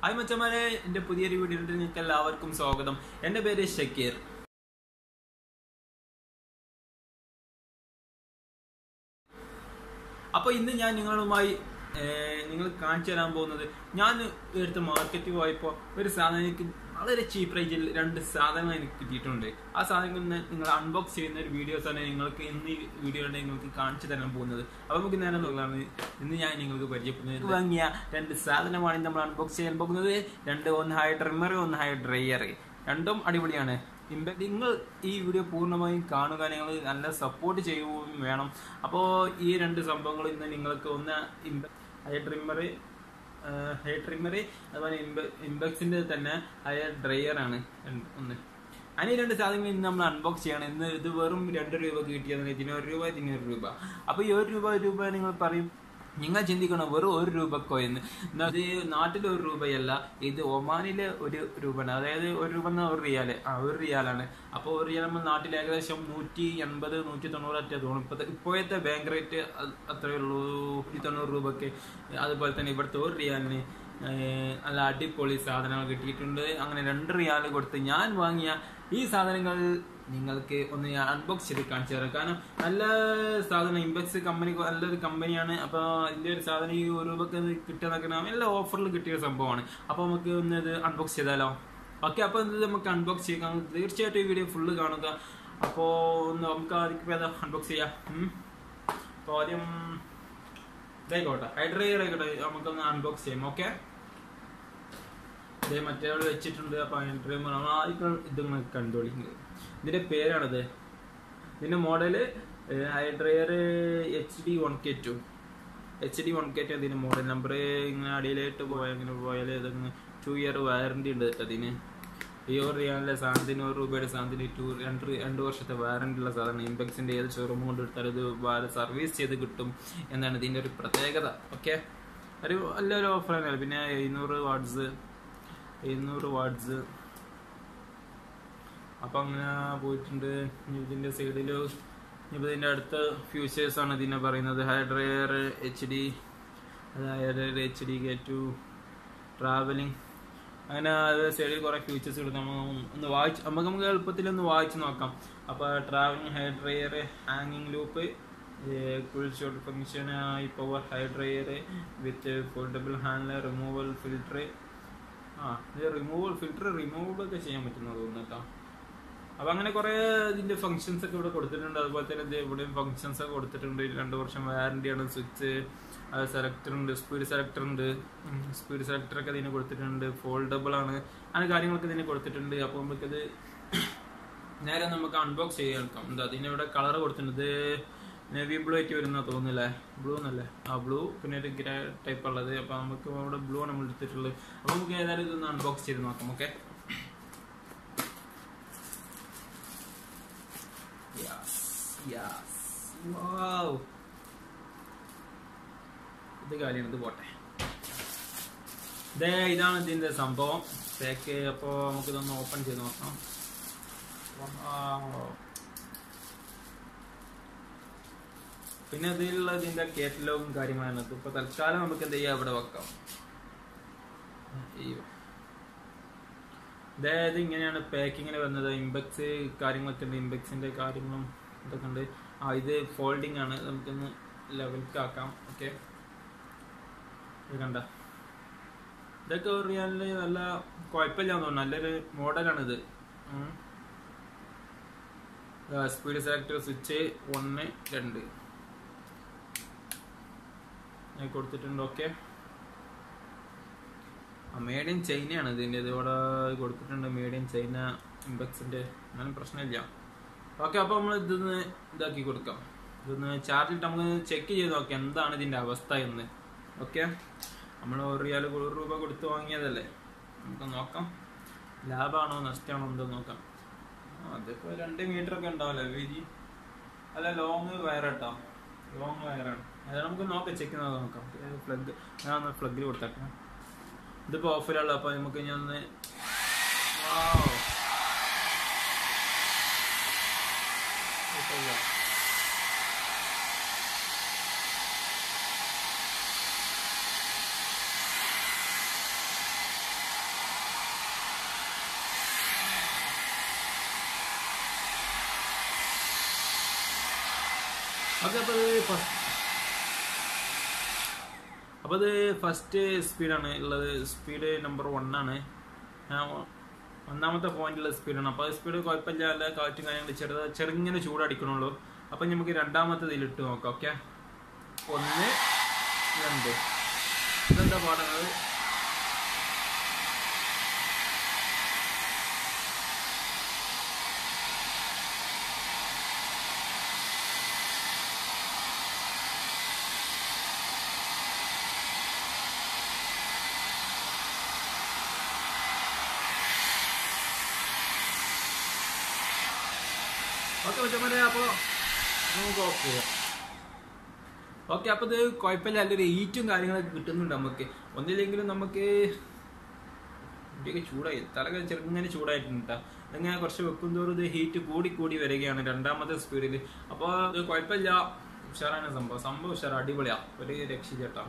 Hi മച്ചമാരെ എൻ്റെ പുതിയൊരു വീഡിയോയിൽ നിങ്ങൾക്ക് എല്ലാവർക്കും സ്വാഗതം എൻ്റെ പേര് ഷക്കീർ അപ്പോൾ ഇന്ന് ഞാൻ നിങ്ങളുമായി ഏർ, നിങ്ങൾ കാണിച്ചു തരാൻ പോകുന്നത് ഞാൻ എടുത്ത് മാർക്കറ്റിൽ പോയപ്പോൾ ഒരു സാധനം എനിക്ക് വളരെ ചീപ്പ് റേറ്റിൽ രണ്ട് സാധനങ്ങൾ എനിക്ക് കിട്ടിയിട്ടുണ്ട് ആ സാധനങ്ങൾ ഇന്ന് നിങ്ങൾ അൺബോക്സ് ചെയ്യുന്ന ഒരു വീഡിയോസ് ആണ് നിങ്ങൾക്ക് ഇന്ന് ഈ വീഡിയോയുടെ നിങ്ങൾക്ക് കാണിച്ചു തരാൻ പോകുന്നത് അപ്പോൾ നമുക്ക് നേരെ നോക്കാം ഇന്ന് ഞാൻ നിങ്ങൾക്ക് പരിചയപ്പെടുന്നത് വാങ്ങിയ രണ്ട് സാധനമാണ് ഇന്ന് നമ്മൾ അൺബോക്സ് ചെയ്യാൻ പോകുന്നത് രണ്ട് ഒന്ന് ഹായ് ട്രിമ്മർ ഒന്ന് ഹായ് ഡ്രയർ രണ്ടും അടിപൊളിയാണ് ഇമ്പ- നിങ്ങൾ ഈ വീഡിയോ പൂർണ്ണമായും കാണുക നിങ്ങൾ നല്ല സപ്പോർട്ട് ചെയ്യുകയും വേണം അപ്പോൾ ഈ രണ്ട് സംഭവങ്ങൾ ഇന്ന് നിങ്ങൾക്ക് ഒന്ന് ഇമ്പ ഹെയർ ട്രിമ്മർ ഹെയർ ട്രിമ്മർ അതുപോലെ ഇമ്പ ഇമ്പക്സിൻ്റെ തന്നെ ഹെയർ ഡ്രയർ ആണ് രണ്ട് ഒന്ന് അതിന് ഈ രണ്ട് സാധനങ്ങൾ ഇന്ന് നമ്മൾ അൺബോക്സ് ചെയ്യണം ഇന്ന് ഇത് വെറും രണ്ട് രൂപ കിട്ടിയത് ഇതിന് ഒരു രൂപ ഇതിന് ഒരു രൂപ അപ്പോൾ ഈ ഒരു രൂപ ഒരു രൂപ നിങ്ങൾ പറയും നിങ്ങൾ ചിന്തിക്കണം വെറും ഒരു രൂപക്കോ എന്ന് എന്നാ ഇത് നാട്ടിലെ ഒരു രൂപയല്ല ഇത് ഒമാനിലെ ഒരു രൂപയാണ് അതായത് ഒരു രൂപ എന്ന ഒരു റിയാല് ആ ഒരു റിയാലാണ് അപ്പോൾ ഒരു റിയാൽ നമ്മൾ നാട്ടിൽ ഏകദേശം നൂറ്റി എൺപത് നൂറ്റി തൊണ്ണൂറ് അറ്റ തോന്നും ഇപ്പോഴത്തെ ഇപ്പോഴത്തെ ബാങ്ക് റേറ്റ് അത്രയേ ഉള്ളൂ നൂറ്റി തൊണ്ണൂറ് രൂപയ്ക്ക് അതുപോലെ തന്നെ ഇവിടുത്തെ ഒരു റിയാലിന് ഏഹ്, നല്ല അടിപൊളി സാധനങ്ങൾ കിട്ടിയിട്ടുണ്ട് അങ്ങനെ രണ്ട് റിയാൽ കൊടുത്ത് ഞാൻ വാങ്ങിയ ഈ സാധനങ്ങൾ നിങ്ങൾക്ക് ഒന്ന് ഞാൻ അൺബോക്സ് ചെയ്ത് കാണിച്ചു തരാം കാരണം നല്ല സാധനം ഇമ്പക്സ് കമ്പനി നല്ലൊരു കമ്പനിയാണ് അപ്പോൾ ഇതിൻ്റെ ഒരു സാധനം ഈ ഒരു രൂപക്ക് കിട്ടുന്നൊക്കെ നല്ല ഓഫറിൽ കിട്ടിയ സംഭവമാണ് അപ്പോൾ നമുക്ക് ഒന്ന് ഇത് അൺബോക്സ് ചെയ്താലോ ഓക്കെ അപ്പോൾ ഇത് നമുക്ക് അൺബോക്സ് ചെയ്യാം തീർച്ചയായിട്ടും ഈ വീഡിയോ ഫുള്ള് കാണുക അപ്പോൾ ഒന്ന് നമുക്ക് ആദ്യം ഏതാ അൺബോക്സ് ചെയ്യാം ഉം. അപ്പോൾ ആദ്യം ഇതായിക്കോട്ടെ ഹൈഡ്രൈർ ആയിക്കോട്ടെ നമുക്കൊന്ന് അൺബോക്സ് ചെയ്യാം ഓക്കെ ഇതേ മറ്റേ ആൾ വെച്ചിട്ടുണ്ട് അപ്പൊ ഹൈഡ്രൈമർ ആദ്യം ഇത് നിങ്ങൾ കണ്ടോളി ഇതിന്റെ പേരാണിത് ഇതിന്റെ model hair dryer H D one K two H D one K two ഇതിന്റെ മോഡൽ നമ്പർ ഇങ്ങനെ അടിയിലായിട്ട് പോയാൽ ഇങ്ങനെ പോയാൽ ഇതങ്ങ് ടു ഇയർ വാറണ്ടി ഉണ്ട് കേട്ടോ അതിന് ഈ ഒരു റിയാലിലെ സാധനത്തിന് ഒരു രൂപയുടെ സാധനത്തിന് ടു രണ്ട് രണ്ട് വർഷത്തെ വാറണ്ടി ഉള്ള സാധനം ഇമ്പക്സിന്റെ ഏത് ഷോറൂം കൊണ്ട് എടുത്താലും ഇത് സർവീസ് ചെയ്ത് കിട്ടും എന്നാണ് ഇതിന്റെ ഒരു പ്രത്യേകത ഓക്കെ ഒരു നല്ലൊരു ഓഫർ തന്നെയാണ് പിന്നെ എഴുന്നൂറ് വാട്ട്സ് എഴുന്നൂറ് വാട്ട്സ് അപ്പം അങ്ങനെ പോയിട്ടുണ്ട് ഇനി ഇതിന്റെ സൈഡിൽ ഇപ്പം ഇതിന്റെ അടുത്ത ഫ്യൂച്ചേഴ്സ് ആണ് ഇതിനെ പറയുന്നത് ഹൈഡ്രയർ എച്ച് ഡി അതായത് H D K two travelling അങ്ങനെ അത് സൈഡിൽ കുറെ ഫ്യൂച്ചേഴ്സ് കിട്ടും നമ്മൾ ഒന്ന് വായിച്ച് നമുക്ക് നമുക്ക് എളുപ്പത്തിൽ ഒന്ന് വായിച്ച് നോക്കാം അപ്പോൾ ട്രാവലിംഗ് ഹൈഡ്രയർ ഹാങ്ങിങ് ലൂപ്പ് ഫുൾ ഷോട്ട് ഫംഗ്ഷൻ ഈ power hair dryer with foldable handler removal filter ആ ഇത് റിമൂവൽ ഫിൽറ്റർ റിമൂവൽ ഒക്കെ ചെയ്യാൻ പറ്റുന്ന തോന്നുന്നു കേട്ടോ അപ്പൊ അങ്ങനെ കുറെ ഇതിന്റെ ഫങ്ഷൻസ് ഒക്കെ ഇവിടെ കൊടുത്തിട്ടുണ്ട് അതുപോലെ തന്നെ ഇത് ഇവിടെ ഫങ്ഷൻസ് ഒക്കെ കൊടുത്തിട്ടുണ്ട് രണ്ട് വർഷം വാറന്റി ആണ് സ്വിച്ച് സെലക്ടർ ഉണ്ട് സ്പീഡ് സെലക്ടർ ഉണ്ട് സ്പീഡ് സെലക്ടർ ഒക്കെ ഇതിന് കൊടുത്തിട്ടുണ്ട് ഫോൾഡബിൾ ആണ് അങ്ങനെ കാര്യങ്ങളൊക്കെ ഇതിന് കൊടുത്തിട്ടുണ്ട് അപ്പോൾ നമുക്കത് നേരെ നമുക്ക് അൺബോക്സ് ചെയ്യാൻ എടുക്കാം എന്താ അതിന് ഇവിടെ കളർ കൊടുത്തിട്ടുണ്ട് നെവി ബ്ലൂ ആയിട്ട് വരുന്ന തോന്നുന്നില്ലേ ബ്ലൂ എന്നല്ലേ ആ ബ്ലൂ പിന്നെ ഒരു ഗ്രേ ടൈപ്പ് ഉള്ളത് അപ്പൊ നമുക്ക് ഇവിടെ ബ്ലൂ ആണ് നമ്മൾ എടുത്തിട്ടുള്ളത് അപ്പൊ നമുക്ക് ഏതായാലും ഇതൊന്ന് അൺബോക്സ് ചെയ്ത് നോക്കാം ഓക്കെ ഇത് കാര്യമാണ് ഇത് പോട്ടെ ഇതേ ഇതാണ് ഇതിന്റെ സംഭവം തേക്ക് അപ്പോ നമുക്ക് ഇതൊന്ന് ഓപ്പൺ ചെയ്ത് നോക്കാം Wow. പിന്നെ ഇതിലുള്ള ഇതിന്റെ കേറ്റലോഗും കാര്യങ്ങളാണ് ഇപ്പൊ തൽക്കാലം നമുക്ക് എന്ത് ചെയ്യാം ഇവിടെ വെക്കാം അയ്യോ. അതായത് ഇങ്ങനെയാണ് പാക്കിങ്ങിന് വന്നത് ഇമ്പക്സ് കാര്യങ്ങളൊക്കെ ഉണ്ട് ഇമ്പക്സിന്റെ കാര്യങ്ങളും ഇതൊക്കെ ഉണ്ട് ആ ഇത് ഫോൾഡിംഗ് ആണ് നമുക്കൊന്ന് ലെവൽക്ക് ആക്കാം ഓക്കെ ഇത് കണ്ട ഇതൊക്കെ റിയാലിന് നല്ല കുഴപ്പമില്ല തോന്നുന്നു നല്ലൊരു മോഡലാണിത് സ്പീഡ് സെലക്ടർ സ്വിച്ച് ഒന്ന് രണ്ട് ഞാൻ കൊടുത്തിട്ടുണ്ട് ഓക്കെ മേഡ് ഇൻ ചൈനയാണ് ഇതിൻ്റെ ഇത് ഇവിടെ കൊടുത്തിട്ടുണ്ട് മേഡ് ഇൻ ചൈന ഇമ്പക്സിൻ്റെ അങ്ങനെ പ്രശ്നമില്ല ഓക്കെ അപ്പോൾ നമ്മൾ ഇതൊന്ന് ഇതാക്കി കൊടുക്കാം ഇതൊന്ന് ചാർജിട്ട് നമുക്ക് ചെക്ക് ചെയ്ത് നോക്കാം എന്താണ് ഇതിൻ്റെ അവസ്ഥ എന്ന് ഓക്കെ നമ്മൾ ഒരു റിയാൽ ഒരു രൂപ കൊടുത്ത് വാങ്ങിയതല്ലേ നമുക്ക് നോക്കാം ലാഭമാണോ നഷ്ടമാണോ എന്തോ നോക്കാം അതിപ്പോ രണ്ട് മീറ്റർ ഒക്കെ ഉണ്ടാവല്ലേ വീതി അല്ല ലോങ് വയർ കേട്ടോ ലോങ് വയറാണ് അത് നമുക്ക് നോക്കാം ചെക്ക് ചെയ്ത് നോക്കാം പ്ലഗ് ഞാൻ ഒന്ന് പ്ലഗിൽ കൊടുത്തേക്കാം ഇതിപ്പോ ഓഫിലുള്ള അപ്പൊ നമുക്ക് ഞാൻ ഒന്ന് Wow. കുഴപ്പമില്ല. ഓക്കെ അപ്പോൾ ഇത് ഫസ്റ്റ് അപ്പോൾ ഇത് ഫസ്റ്റ് സ്പീഡാണ് ഉള്ളത് സ്പീഡ് നമ്പർ വൺ ആണ് ഞാൻ ഒന്നാമത്തെ പോയിന്റുള്ള സ്പീഡാണ് അപ്പോൾ സ്പീഡ് കുഴപ്പമില്ല കാറ്റും കാര്യങ്ങളും ചെറുത് ചെറുങ്ങനെ ചൂടടിക്കണുള്ളൂ അപ്പം നമുക്ക് രണ്ടാമത്തെ ഇതിലിട്ട് നോക്കാം ഓക്കെ ഒന്ന് രണ്ട് ഇതെന്താ പാടുന്നത് ഓക്കെ മച്ചന്മാരെ അപ്പോൾ നമുക്ക് ഓഫ് ചെയ്യാം ഓക്കെ അപ്പോൾ ഇത് കുഴപ്പമില്ല നല്ലൊരു ഈറ്റും കാര്യങ്ങളൊക്കെ കിട്ടുന്നുണ്ട് നമുക്ക് ഒന്നില്ലെങ്കിലും നമുക്ക് ഇന്ത്യക്ക് ചൂടായി തലക ചെറുങ്ങനെ ചൂടായിട്ടുണ്ട് കേട്ടോ ഇങ്ങനെ കുറച്ച് വെക്കും തോറും ഇത് ഹീറ്റ് കൂടി കൂടി വരികയാണ് രണ്ടാമത്തെ സ്പീഡിൽ അപ്പോൾ ഇത് കുഴപ്പമില്ല ഉഷാറാണ് സംഭവം സംഭവം ഉഷാർ അടിപൊളിയാ ഒരു രക്ഷിച്ചേട്ടാ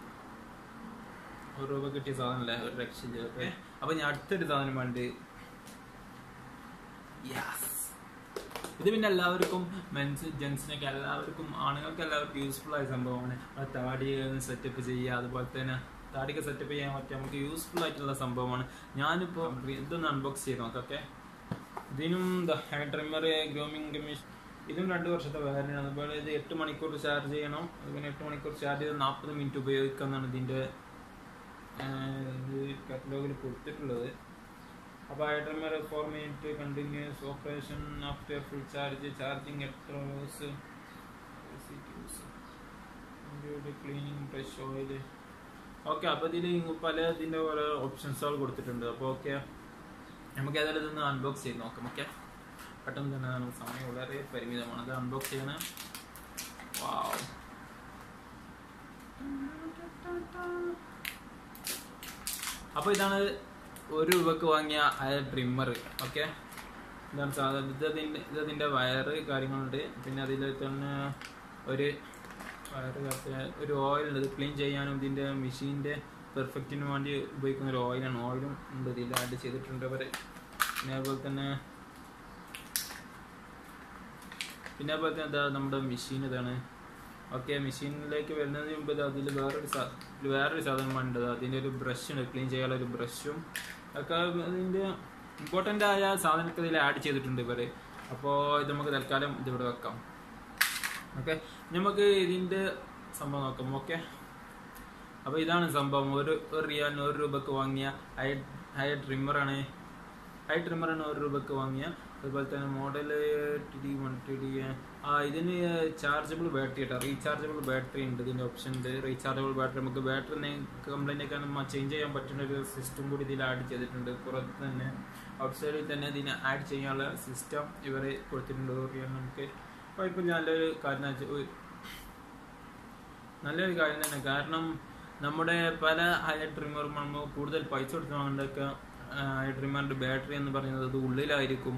ഒരു രൂപ കിട്ടിയ സാധനമല്ലേ ഒരു രക്ഷിച്ചേട്ടെ അപ്പോൾ ഞാൻ അടുത്തൊരു സാധനം വേണ്ടി യെസ് ഇത് പിന്നെ എല്ലാവർക്കും മെൻസ് ജെൻസിനൊക്കെ എല്ലാവർക്കും ആണുങ്ങൾക്ക് എല്ലാവർക്കും യൂസ്ഫുൾ ആയ സംഭവമാണ് അത് താടി സെറ്റപ്പ് ചെയ്യുക അതുപോലെ തന്നെ താടിയൊക്കെ സെറ്റപ്പ് ചെയ്യാൻ പറ്റുക നമുക്ക് യൂസ്ഫുൾ ആയിട്ടുള്ള സംഭവമാണ് ഞാനിപ്പോൾ ഇതൊന്ന് അൺബോക്സ് ചെയ്ത് നോക്കാം ഓക്കെ ഇതിനും ഹെയർ ട്രിമ്മർ ഗ്രോമിംഗ് കമ്മീഷൻ ഇതും രണ്ട് വർഷത്തെ വാറന്റി ആണ് അതുപോലെ ഇത് എട്ട് മണിക്കൂർ ചാർജ് ചെയ്യണം അതുപോലെ എട്ട് മണിക്കൂർ ചാർജ് ചെയ്ത് നാൽപ്പത് മിനിറ്റ് ഉപയോഗിക്കാമെന്നാണ് ഇതിൻ്റെ കാറ്റലോഗിൽ കൊടുത്തിട്ടുള്ളത് അപ്പോൾ hair trimmer four minute continuous operation after full charge charging എത്ര hours cleaning brush oil okay അപ്പോൾ ഇതിൽ പല ഇതിൻ്റെ ഓരോ ഓപ്ഷൻസുകൾ കൊടുത്തിട്ടുണ്ട് അപ്പോൾ ഓക്കെ നമുക്ക് ഏതായാലും ഇതൊന്ന് അൺബോക്സ് ചെയ്ത് നോക്കാം ഓക്കെ പെട്ടെന്ന് തന്നെ നമുക്ക് സമയം വളരെ പരിമിതമാണ് അത് അൺബോക്സ് ചെയ്യണം വാവ് അപ്പോൾ ഇതാണ് ഒരു രൂപക്ക് വാങ്ങിയ ആ ട്രിമ്മർ ഓക്കെ ഇതാണ് സാധാരണ ഇതതിൻ്റെ ഇതതിൻ്റെ വയറ് കാര്യങ്ങളുണ്ട് പിന്നെ അതിൽ തന്നെ ഒരു വയറ് ഒരു ഓയിലുണ്ട് ഇത് ക്ലീൻ ചെയ്യാനും ഇതിൻ്റെ മെഷീൻ്റെ പെർഫെക്റ്റിന് വേണ്ടി ഉപയോഗിക്കുന്ന ഒരു ഓയിലാണ് ഓയിലും ഉണ്ട് ഇതിൽ ആഡ് ചെയ്തിട്ടുണ്ട് അവർ പിന്നെ അതുപോലെ തന്നെ പിന്നെ അതുപോലെ തന്നെ എന്താ നമ്മുടെ മെഷീൻ ഇതാണ് ഓക്കെ മെഷീനിലേക്ക് വരുന്നതിന് മുമ്പ് അതിൽ വേറൊരു സാ വേറൊരു സാധനമാണ് ഉണ്ട് അതിൻ്റെ ഒരു ബ്രഷ് ഉണ്ട് ക്ലീൻ ചെയ്യാനുള്ള ഒരു ബ്രഷും ഒക്കെ അതിൻ്റെ ഇമ്പോർട്ടൻ്റ് ആയ സാധനമൊക്കെ ഇതിൽ ആഡ് ചെയ്തിട്ടുണ്ട് ഇവർ അപ്പോൾ ഇത് നമുക്ക് തൽക്കാലം ഇതിവിടെ വെക്കാം ഓക്കെ നമുക്ക് ഇതിൻ്റെ സംഭവം നോക്കാം ഓക്കെ അപ്പോൾ ഇതാണ് സംഭവം ഒരു ഒരു റിയാലിന് ഒരു രൂപക്ക് വാങ്ങിയ ഹൈ ഹൈ ട്രിമ്മറാണ് ഹൈ ട്രിമ്മറാണ് ഒരു രൂപക്ക് വാങ്ങിയ അതുപോലെ തന്നെ model T D one T D ആ ഇതിന് ചാർജബിൾ ബാറ്ററി കേട്ടോ റീചാർജബിൾ ബാറ്ററി ഉണ്ട് ഇതിൻ്റെ ഓപ്ഷൻ ഉണ്ട് റീചാർജബിൾ ബാറ്ററി നമുക്ക് ബാറ്ററി കംപ്ലൈൻ്റ് ഒക്കെ ചേഞ്ച് ചെയ്യാൻ പറ്റുന്ന ഒരു സിസ്റ്റം കൂടി ഇതിൽ ആഡ് ചെയ്തിട്ടുണ്ട് പുറത്ത് തന്നെ ഔട്ട് സൈഡിൽ തന്നെ ഇതിന് ആഡ് ചെയ്യാനുള്ള സിസ്റ്റം ഇവർ കൊടുത്തിട്ടുണ്ട് നമുക്ക് കുഴപ്പമില്ല നല്ലൊരു കാര്യം നല്ലൊരു കാര്യം തന്നെ കാരണം നമ്മുടെ പല ഹൈ ട്രിമ്മറും നമ്മൾ കൂടുതൽ പൈസ കൊടുത്ത് വാങ്ങേണ്ടതൊക്കെ ഹൈ ട്രിമ്മറിൻ്റെ ബാറ്ററി എന്ന് പറയുന്നത് അത് ഉള്ളിലായിരിക്കും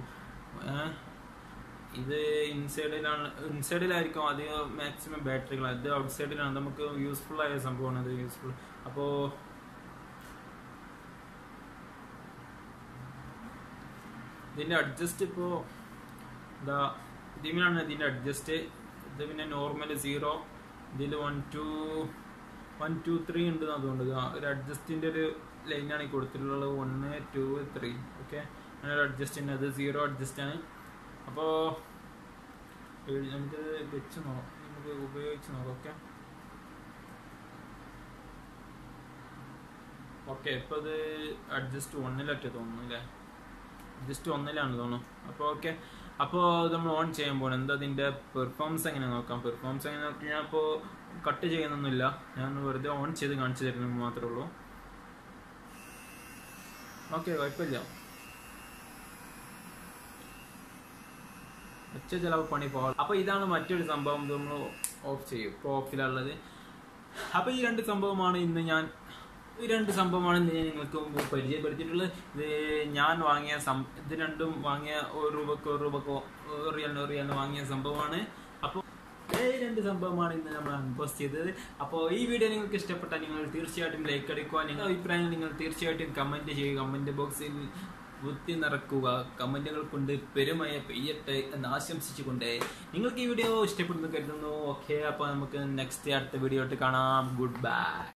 ഇത് ഇൻസൈഡിലാണ് ഇൻസൈഡിലായിരിക്കും അധികം മാക്സിമം ബാറ്ററികൾ അത് ഔട്ട് സൈഡിലാണ് നമുക്ക് യൂസ്ഫുൾ ആയ സംഭവമാണ് അത് യൂസ്ഫുൾ അപ്പോൾ ഇതിൻ്റെ അഡ്ജസ്റ്റ് ഇപ്പോൾ എന്താ ഇതിലാണ് ഇതിൻ്റെ അഡ്ജസ്റ്റ് ഇത് പിന്നെ നോർമൽ സീറോ ഇതിൽ one two one two three ഉണ്ട് അതുകൊണ്ട് ഒരു അഡ്ജസ്റ്റിൻ്റെ ഒരു ലൈനാണ് ഈ കൊടുത്തിട്ടുള്ളത് ഒന്ന് ടു ത്രീ ഓക്കെ അങ്ങനെ ഒരു അഡ്ജസ്റ്റ് ഉണ്ട് അത് സീറോ അഡ്ജസ്റ്റ് ആണ് അപ്പോൾ നമുക്ക് വെച്ച് നോക്കാം നമുക്ക് ഉപയോഗിച്ച് നോക്കാം ഓക്കെ ഓക്കെ ഇപ്പോൾ ഇത് അഡ്ജസ്റ്റ് ഒന്നിലൊക്കെ തോന്നുന്നു അല്ലേ ജസ്റ്റ് ഒന്നിലാണ് തോന്നുന്നു അപ്പോൾ ഓക്കെ അപ്പോൾ നമ്മൾ ഓൺ ചെയ്യാൻ പോകണം എന്താ അതിൻ്റെ പെർഫോമൻസ് എങ്ങനെ നോക്കാം പെർഫോമൻസ് എങ്ങനെ നോക്കി ഞാൻ ഇപ്പോൾ കട്ട് ചെയ്യുന്നൊന്നുമില്ല ഞാൻ വെറുതെ ഓൺ ചെയ്ത് കാണിച്ചു തരുന്നത് മാത്രമേ ഉള്ളൂ ഓക്കെ കുഴപ്പമില്ല ഒച്ച ചിലവ് പണി പോകാം അപ്പോൾ ഇതാണ് മറ്റൊരു സംഭവം ഇത് നമ്മൾ ഓഫ് ചെയ്യും ഇപ്പോൾ ഓഫിലുള്ളത് അപ്പോൾ ഈ രണ്ട് സംഭവമാണ് ഇന്ന് ഞാൻ ഈ രണ്ട് സംഭവമാണ് ഇന്ന് ഞാൻ നിങ്ങൾക്ക് മുമ്പ് പരിചയപ്പെടുത്തിയിട്ടുള്ളത് ഇത് ഞാൻ വാങ്ങിയ സം ഇത് രണ്ടും വാങ്ങിയ ഒരു രൂപക്കോ ഒരു രൂപക്കോ ഒരു റിയലിന് ഒരു റിയലിന് വാങ്ങിയ സംഭവമാണ് അപ്പോൾ ഈ രണ്ട് സംഭവമാണ് ഇന്ന് നമ്മൾ അൺപോസ്റ്റ് ചെയ്തത് അപ്പോൾ ഈ വീഡിയോ നിങ്ങൾക്ക് ഇഷ്ടപ്പെട്ടാൽ നിങ്ങൾ തീർച്ചയായിട്ടും ലൈക്ക് അടിക്കുക നിങ്ങളുടെ അഭിപ്രായം നിങ്ങൾ തീർച്ചയായിട്ടും കമൻറ്റ് ചെയ്യുക കമൻറ്റ് ബോക്സിൽ ബുദ്ധി നിറക്കുക കമന്റുകൾ കൊണ്ട് പെരുമയ പെയ്യട്ടെ എന്ന് ആശംസിച്ചുകൊണ്ട് നിങ്ങൾക്ക് ഈ വീഡിയോ ഇഷ്ടപ്പെടുന്നു കരുതുന്നു ഓക്കെ അപ്പൊ നമുക്ക് നെക്സ്റ്റ് അടുത്ത വീഡിയോ ആയിട്ട് കാണാം ഗുഡ് ബൈ